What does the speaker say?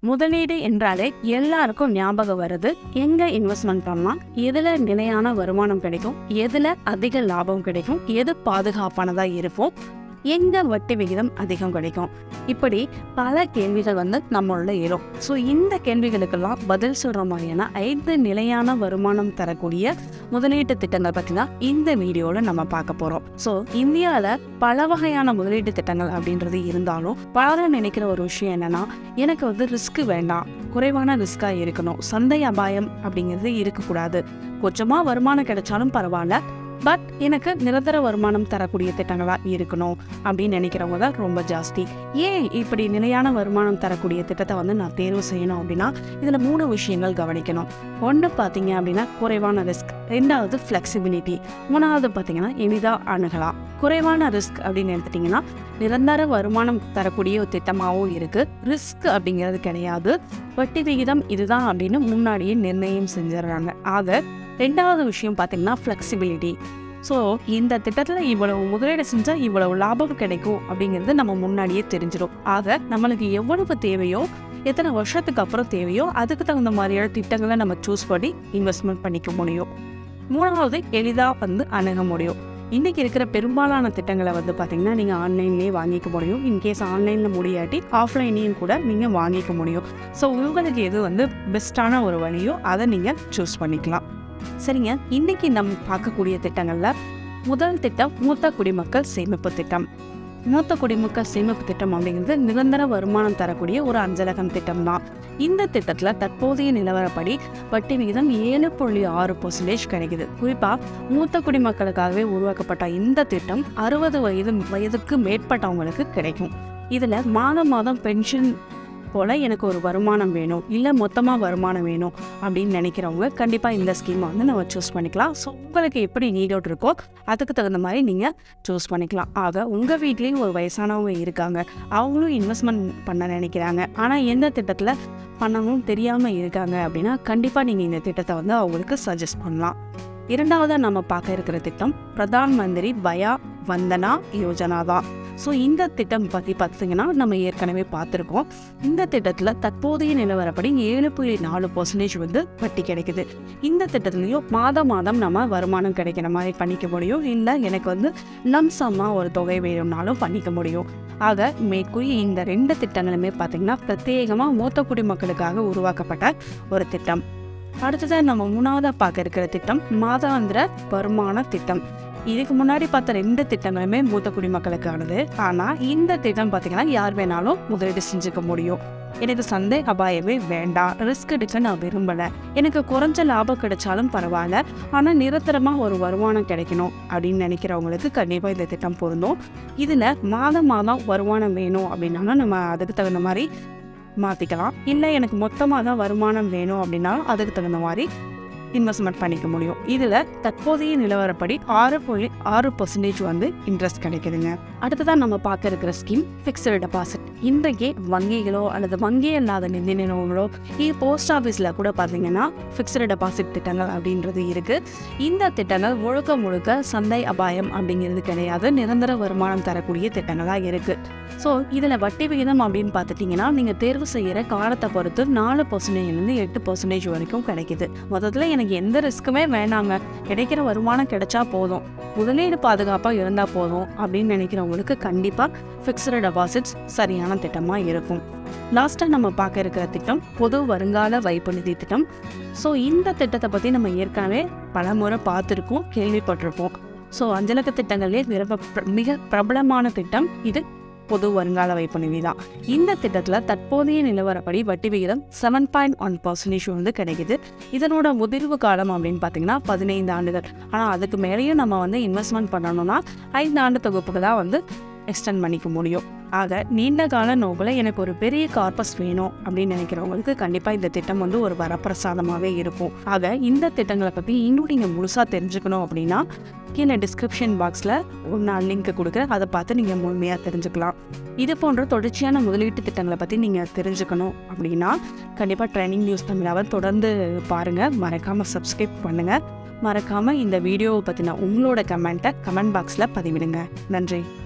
முதலீடு என்றாலே எல்லாருக்கும் ஞாபகம் வருது எங்க இன்வெஸ்ட்மெண்ட் பண்ணலாம் எதுல நிலையான வருமானம் கிடைக்கும் எதுல அதிக லாபம் கிடைக்கும் எது பாதுகாப்பானதா இருக்கும் எங்க வட்டி விகிதம் அதிகம் கிடைக்கும் இப்படி பல கேள்விகள் வந்து நம்மளோட எழும் ஸோ இந்த கேள்விகளுக்கெல்லாம் பதில் சொல்ற மாதிரியான ஐந்து நிலையான வருமானம் தரக்கூடிய முதலீட்டு திட்டங்கள் பற்றி தான் இந்த வீடியோவில் நம்ம பார்க்க போகிறோம் ஸோ இந்தியாவில் பல வகையான முதலீட்டு திட்டங்கள் அப்படின்றது இருந்தாலும் பலரும் நினைக்கிற ஒரு விஷயம் என்னன்னா எனக்கு வந்து ரிஸ்க் வேண்டாம் குறைவான ரிஸ்க்காக இருக்கணும் சந்தை அபாயம் அப்படிங்கிறது இருக்கக்கூடாது கொஞ்சமாக வருமானம் கிடைச்சாலும் பரவாயில்ல பட் எனக்கு நிரந்தர வருமானம் தரக்கூடிய திட்டங்களாக இருக்கணும் அப்படின்னு நினைக்கிறவங்க தான் ரொம்ப ஜாஸ்தி ஏன் இப்படி நிலையான வருமானம் தரக்கூடிய திட்டத்தை வந்து நான் தேர்வு செய்யணும் அப்படின்னா இதில் மூணு விஷயங்கள் கவனிக்கணும் ஒன்று பார்த்தீங்க அப்படின்னா குறைவான ரிஸ்க் ரெண்டாவது ஃப்ளெக்சிபிலிட்டி மூணாவது பார்த்தீங்கன்னா எளிதாக அணுகலாம் குறைவான ரிஸ்க் அப்படின்னு எடுத்துட்டிங்கன்னா நிரந்தர வருமானம் தரக்கூடிய ஒரு திட்டமாகவும் இருக்குது ரிஸ்க் அப்படிங்கிறது கிடையாது வட்டி விகிதம் இதுதான் அப்படின்னு முன்னாடியே நிர்ணயம் செஞ்சிடுறாங்க ஆக ரெண்டாவது விஷயம் பார்த்தீங்கன்னா ஃப்ளெக்சிபிலிட்டி ஸோ இந்த திட்டத்தில் இவ்வளவு முதலீடு செஞ்சால் இவ்வளவு லாபம் கிடைக்கும் அப்படிங்கிறது நம்ம முன்னாடியே தெரிஞ்சிடும் ஆக நம்மளுக்கு எவ்வளவு தேவையோ எத்தனை வருஷத்துக்கு அப்புறம் தேவையோ அதுக்கு தகுந்த மாதிரியான திட்டங்களை நம்ம சூஸ் பண்ணி இன்வெஸ்ட்மெண்ட் பண்ணிக்க முடியும் மூணாவது எளிதாக வந்து அணுக முடியும் இன்றைக்கி இருக்கிற பெரும்பாலான திட்டங்களை வந்து பார்த்திங்கன்னா நீங்கள் ஆன்லைன்லேயே வாங்கிக்க முடியும் இன்கேஸ் ஆன்லைனில் முடியாட்டி ஆஃப்லைன்லேயும் கூட நீங்கள் வாங்கிக்க முடியும் ஸோ உங்களுக்கு எது வந்து பெஸ்ட்டான ஒரு வழியோ அதை நீங்கள் சூஸ் பண்ணிக்கலாம் சரிங்க இன்னைக்கு நம்ம பார்க்கக்கூடிய திட்டங்களில் முதல் திட்டம் மூத்த குடிமக்கள் சேமிப்பு திட்டம் மூத்த குடிமக்கள் சேமிப்பு திட்டம் அப்படிங்கிறது நிரந்தர வருமானம் தரக்கூடிய ஒரு அஞ்சலகம் திட்டம் தான் இந்த திட்டத்தில் தற்போதைய நிலவரப்படி வட்டி விகிதம் ஏழு புள்ளி ஆறு பர்சன்டேஜ் கிடைக்குது குறிப்பாக மூத்த குடிமக்களுக்காகவே உருவாக்கப்பட்ட இந்த திட்டம் அறுபது வயது வயதுக்கு மேற்பட்டவங்களுக்கு கிடைக்கும் இதில் மாதம் மாதம் பென்ஷன் போல் எனக்கு ஒரு வருமானம் வேணும் இல்லை மொத்தமாக வருமானம் வேணும் அப்படின்னு நினைக்கிறவங்க கண்டிப்பாக இந்த ஸ்கீமை வந்து நம்ம சூஸ் பண்ணிக்கலாம் ஸோ உங்களுக்கு எப்படி நீட் அவுட் இருக்கோ அதுக்கு தகுந்த மாதிரி நீங்கள் சூஸ் பண்ணிக்கலாம் ஆக உங்கள் வீட்லேயும் ஒரு வயசானவங்க இருக்காங்க அவங்களும் இன்வெஸ்ட்மெண்ட் பண்ண நினைக்கிறாங்க ஆனால் எந்த திட்டத்தில் பண்ணணும் தெரியாமல் இருக்காங்க அப்படின்னா கண்டிப்பாக நீங்கள் இந்த திட்டத்தை வந்து அவங்களுக்கு சஜஸ்ட் பண்ணலாம் இரண்டாவதாக நம்ம பார்க்க இருக்கிற திட்டம் பிரதான் மந்திரி பயா வந்தனா யோஜனா தான் ஸோ இந்த திட்டம் பற்றி பார்த்தீங்கன்னா நம்ம ஏற்கனவே பார்த்துருக்கோம் இந்த திட்டத்தில் தற்போதைய நிலவரப்படி ஏழு புள்ளி நாலு பர்சன்டேஜ் வந்து வட்டி கிடைக்குது இந்த திட்டத்துலையும் மாதம் மாதம் நம்ம வருமானம் கிடைக்கிற மாதிரி பண்ணிக்க முடியும் இல்லை எனக்கு வந்து லம்சமாக ஒரு தொகை வேணும்னாலும் பண்ணிக்க முடியும் ஆக மேற்கூறிய இந்த ரெண்டு திட்டங்களுமே பார்த்திங்கன்னா பிரத்யேகமாக மூத்த குடிமக்களுக்காக உருவாக்கப்பட்ட ஒரு திட்டம் அடுத்ததாக நம்ம மூணாவதாக பார்க்க இருக்கிற திட்டம் மாதாந்திர வருமான திட்டம் இதுக்கு முன்னாடி பார்த்த ரெண்டு திட்டங்களுமே மூத்த குடிமக்களுக்கானது ஆனால் இந்த திட்டம் பார்த்தீங்கன்னா யார் வேணாலும் முதலீடு செஞ்சுக்க முடியும் எனக்கு சந்தை அபாயமே வேண்டாம் ரிஸ்க் எடுக்க நான் விரும்பலை எனக்கு குறைஞ்ச லாபம் கிடைச்சாலும் பரவாயில்ல ஆனால் நிரந்தரமாக ஒரு வருமானம் கிடைக்கணும் அப்படின்னு நினைக்கிறவங்களுக்கு கண்டிப்பாக இந்த திட்டம் பொருந்தும் இதில் மாதம் மாதம் வருமானம் வேணும் அப்படின்னாலும் நம்ம அதுக்கு தகுந்த மாதிரி மாற்றிக்கலாம் இல்லை எனக்கு மொத்தமாக தான் வருமானம் வேணும் அப்படின்னாலும் அதுக்கு தகுந்த மாதிரி இன்வெஸ்ட்மெண்ட் பண்ணிக்க முடியும் இதில் தற்போதைய நிலவரப்படி ஆறு புள்ளி ஆறு பர்சன்டேஜ் வந்து இன்ட்ரெஸ்ட் கிடைக்குதுங்க அடுத்ததான் நம்ம பார்க்க இருக்கிற ஸ்கீம் ஃபிக்ஸடு டெபாசிட் இன்றைக்கே வங்கிகளோ அல்லது வங்கி அல்லாத நிதி நிறுவனங்களோ இது போஸ்ட் ஆஃபீஸில் கூட பார்த்தீங்கன்னா ஃபிக்ஸடு டெபாசிட் திட்டங்கள் அப்படின்றது இருக்குது இந்த திட்டங்கள் முழுக்க முழுக்க சந்தை அபாயம் அப்படிங்கிறது கிடையாது நிரந்தர வருமானம் தரக்கூடிய திட்டங்களாக இருக்குது ஸோ இதில் வட்டி விகிதம் அப்படின்னு பார்த்துட்டிங்கன்னா நீங்கள் தேர்வு செய்கிற காலத்தை பொறுத்து நாலு பர்சன்டேஜ்லேருந்து எட்டு பர்சன்டேஜ் வரைக்கும் கிடைக்குது மொத்தத்தில் எனக்கு எந்த ரிஸ்க்குமே வேணாங்க கிடைக்கிற வருமானம் கிடைச்சா போதும் முதலீடு பாதுகாப்பாக இருந்தால் போதும் அப்படின்னு நினைக்கிறவங்களுக்கு கண்டிப்பாக ஃபிக்ஸடு டெபாசிட்ஸ் சரியான திட்டமாக இருக்கும் லாஸ்ட்டாக நம்ம பார்க்க இருக்கிற திட்டம் பொது வருங்கால வைப்பு நிதி திட்டம் ஸோ இந்த திட்டத்தை பற்றி நம்ம ஏற்கனவே பல முறை பார்த்துருக்கோம் கேள்விப்பட்டிருப்போம் ஸோ அஞ்சலக திட்டங்களே மிக பிர- மிக பிரபலமான திட்டம் இது பொது வருங்கால வைப்பு நிதி தான் இந்த திட்டத்தில் தற்போதைய நிலவரப்படி வட்டி விகிதம் செவன் பாயிண்ட் ஒன் பர்சன்டேஜ் வந்து கிடைக்குது இதனோட முதிர்வு காலம் அப்படின்னு பார்த்தீங்கன்னா பதினைந்து ஆண்டுகள் ஆனால் அதுக்கு மேலேயும் நம்ம வந்து இன்வெஸ்ட்மெண்ட் பண்ணணும்னா ஐந்து ஆண்டு தொகுப்புகளாக வந்து எக்ஸ்டெண்ட் பண்ணிக்க முடியும் ஆக நீண்ட கால நோக்கில் எனக்கு ஒரு பெரிய கார்பஸ் வேணும் அப்படின்னு நினைக்கிறவங்களுக்கு கண்டிப்பாக இந்த திட்டம் வந்து ஒரு வரப்பிரசாதமாகவே இருக்கும் ஆக இந்த திட்டங்களை பற்றி இன்னும் நீங்கள் முழுசாக தெரிஞ்சுக்கணும் அப்படின்னா கீழே டிஸ்கிரிப்ஷன் பாக்ஸில் ஒரு நான் லிங்க் கொடுக்குறேன் அதை பார்த்து நீங்கள் முழுமையாக தெரிஞ்சுக்கலாம் இது போன்ற தொடர்ச்சியான முதலீட்டு திட்டங்களை பற்றி நீங்கள் தெரிஞ்சுக்கணும் அப்படின்னா கண்டிப்பாக ட்ரைனிங் நியூஸ் தமிழாவை தொடர்ந்து பாருங்கள் மறக்காமல் சப்ஸ்கிரைப் பண்ணுங்கள் மறக்காமல் இந்த வீடியோவை பற்றின உங்களோட கமெண்ட்டை கமெண்ட் பாக்ஸில் பதிவிடுங்க நன்றி